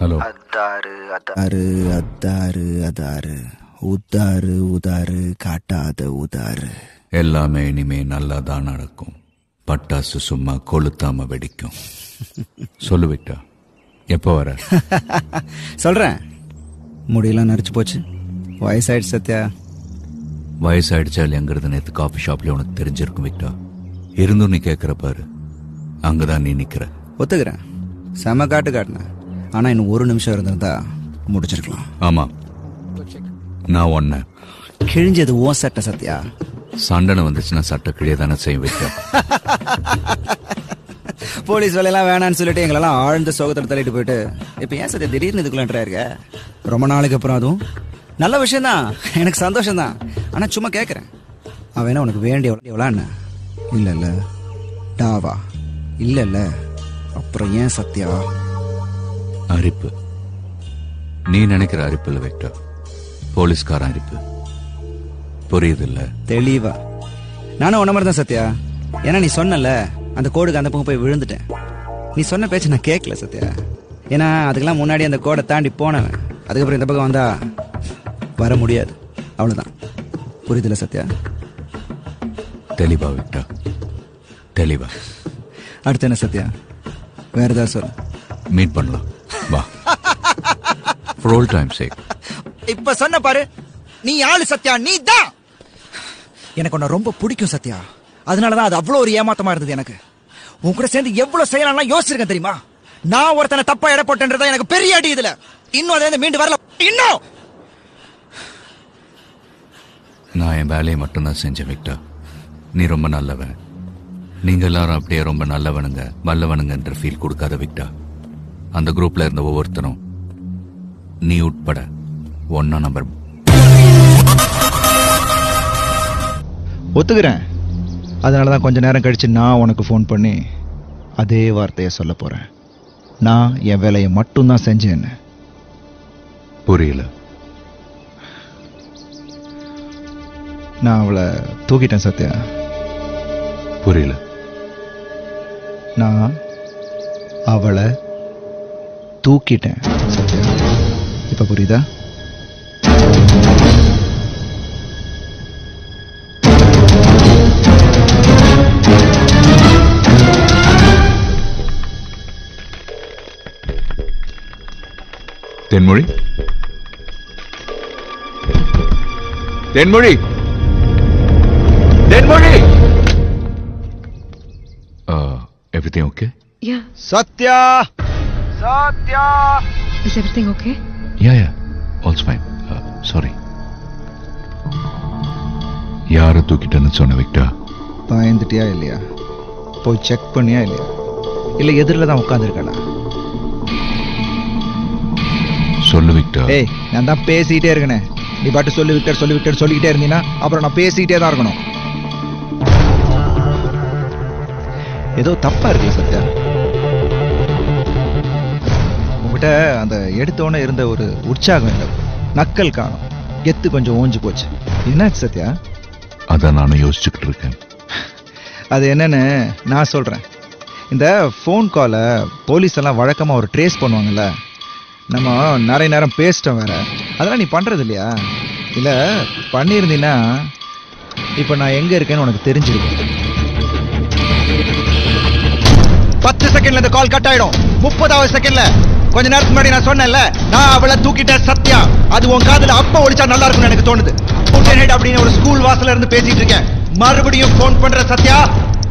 Hello அத்தாரு அத்தா அரு அத்தாரு அதாரு உத்தாரு உதாரு காட்டாத உதாரு எல்லாமே இனிமே நல்லா தான் நடக்கும் பட்டாசு சும்மா கொளுத்தாம வெடிக்கும் சொல்லு விட்டா எப்போ வர சொல்றேன் முடியெல்லாம் நரைச்சு போச்சு வயசாயிடுச்சு சத்யா வயசாயிடுச்சா இல்லையாங்கிறது நேற்று காஃபி ஷாப்ல உனக்கு தெரிஞ்சிருக்கும் விக்டா இருந்தும் நீ கேட்குற பாரு அங்கதான் நீ நிக்கிற ஒத்துக்கிறேன் செம காட்டு காட்டினேன் ஆனா இன்னும் ஒரு நிமிஷம் இருந்திருந்தா முடிச்சிருக்கலாம் ஆமா நான் ஒன்ன கிழிஞ்சது ஓ சட்டை சத்யா சண்டனை வந்துச்சுன்னா சட்டை கிழிய தானே செய்யும் விக்டா போலீஸ் வேலையெல்லாம் வேணான்னு சொல்லிட்டு எங்களெல்லாம் ஆழ்ந்த சோகத்தில் தள்ளிட்டு போயிட்டு இப்போ ஏன் சத்யா திடீர்னு இதுக்குள்ளன்றா இருக்க ரொம்ப நாளைக்கு அப்புறம் அதுவும் நல்ல விஷயம்தான் எனக்கு சந்தோஷம் தான் ஆனா சும்மா கேட்குறேன் அவன் என்ன உனக்கு வேண்டிய எவ்வளோ என்ன இல்ல இல்ல டாவா இல்ல இல்ல அப்புறம் ஏன் சத்யா அரிப்பு நீ நினைக்கிற அரிப்பு இல்லை விக்டா போலீஸ்காரன் அரிப்பு புரியுது இல்ல தெளிவா நானும் உன்ன மாதிரி தான் சத்யா ஏன்னா நீ சொன்னல அந்த கோடுக்கு அந்த பக்கம் போய் விழுந்துட்டேன் நீ சொன்ன பேச்சு நான் கேட்கல சத்யா ஏன்னா அதுக்கெல்லாம் முன்னாடி அந்த கோடை தாண்டி போனவன் அதுக்கப்புறம் இந்த பக்கம் வந்தா வர முடியாது அவ்வளவுதான் புரியுதுல சத்யா தெளிவா விக்டா தெளிவா அடுத்து என்ன சத்யா வேற ஏதாவது சொல்லு மீட் பண்ணலாம் வா ஃபார் ஆல் டைம் சேக் இப்ப சொன்ன பாரு நீ ஆளு சத்யா நீ தான் எனக்கு உன்னை ரொம்ப பிடிக்கும் சத்யா அதனாலதான் அது அவ்வளவு ஒரு ஏமாத்தமா இருந்தது எனக்கு உன் கூட சேர்ந்து எவ்வளவு செய்யலாம் யோசிச்சிருக்கேன் தெரியுமா நான் ஒருத்தனை தப்பா எடை போட்டேன்றதா எனக்கு பெரிய அடி இதுல இன்னும் அதுல இருந்து மீண்டு வரல இன்னும் நான் என் வேலையை மட்டும்தான் செஞ்சேன் விக்டா நீ ரொம்ப நல்லவன் நீங்க எல்லாரும் அப்படியே ரொம்ப நல்லவனுங்க வல்லவனுங்கன்ற ஃபீல் கொடுக்காத விக்டா அந்த குரூப்ல இருந்த ஒவ்வொருத்தரும் நீ உட்பட ஒன்னா நம்பர் ஒத்துக்கிறேன் அதனால தான் கொஞ்ச நேரம் கழிச்சு நான் உனக்கு ஃபோன் பண்ணி அதே வார்த்தையை சொல்ல போறேன் நான் என் வேலையை மட்டும்தான் செஞ்சேன்னு புரியல நான் அவளை தூக்கிட்டேன் சத்யா புரியல நான் அவளை தூக்கிட்டேன் சத்யா இப்ப புரியுதா Thenmozhi Thenmozhi Thenmozhi everything okay Yeah. Sathya Is everything okay? Yeah yeah all's fine sorry யாரை தூக்கிட்டேன்னு சொன்ன விக்டா பயந்துட்டியா இல்லையா போய் செக் பண்ணியா இல்லையா இல்ல எதிரில் தான் உட்காந்துருக்கா சொல்லு விக்டா ஏய் நான் தான் பேசிக்கிட்டே இருக்கனே நீ பாட்டு சொல்லி விட்டர் சொல்லி விட்டர் சொல்லிக்கிட்டே இருந்தீங்கன்னா அப்புறம் நான் பேசிக்கிட்டே தான் இருக்கணும் ஏதோ தப்பா இருக்குல்ல சத்யா உங்ககிட்ட அந்த எடுத்தோன்னே இருந்த ஒரு உற்சாகம் இல்லை நக்கல் காணும் கெத்து கொஞ்சம் ஓஞ்சு போச்சு என்னாச்சு சத்யா அதான் நானும் யோசிச்சுக்கிட்டு இருக்கேன் அது என்னன்னு நான் சொல்கிறேன் இந்த ஃபோன் காலை போலீஸ் எல்லாம் வழக்கமாக ஒரு ட்ரேஸ் பண்ணுவாங்கல்ல நம்ம நிறைய நேரம் பேசிட்டோம் வேற அதெல்லாம் நீ பண்ணுறது இல்லையா இல்லை பண்ணியிருந்தீன்னா இப்போ நான் எங்கே இருக்கேன்னு உனக்கு தெரிஞ்சிருக்கும் பத்து செகண்ட்ல இந்த கால் கட் ஆயிடும் முப்பதாவது செகண்ட்ல கொஞ்ச நேரத்துக்கு முன்னாடி நான் சொன்னேன்ல நான் அவளை தூக்கிட்டேன் சத்யா அது உன் காதுல அப்ப ஒழிச்சா நல்லா இருக்கும்னு எனக்கு தோணுது Fountainhead அப்படின்னு ஒரு ஸ்கூல் வாசல்ல இருந்து பேசிட்டு இருக்கேன் மறுபடியும் ஃபோன் பண்ற சத்யா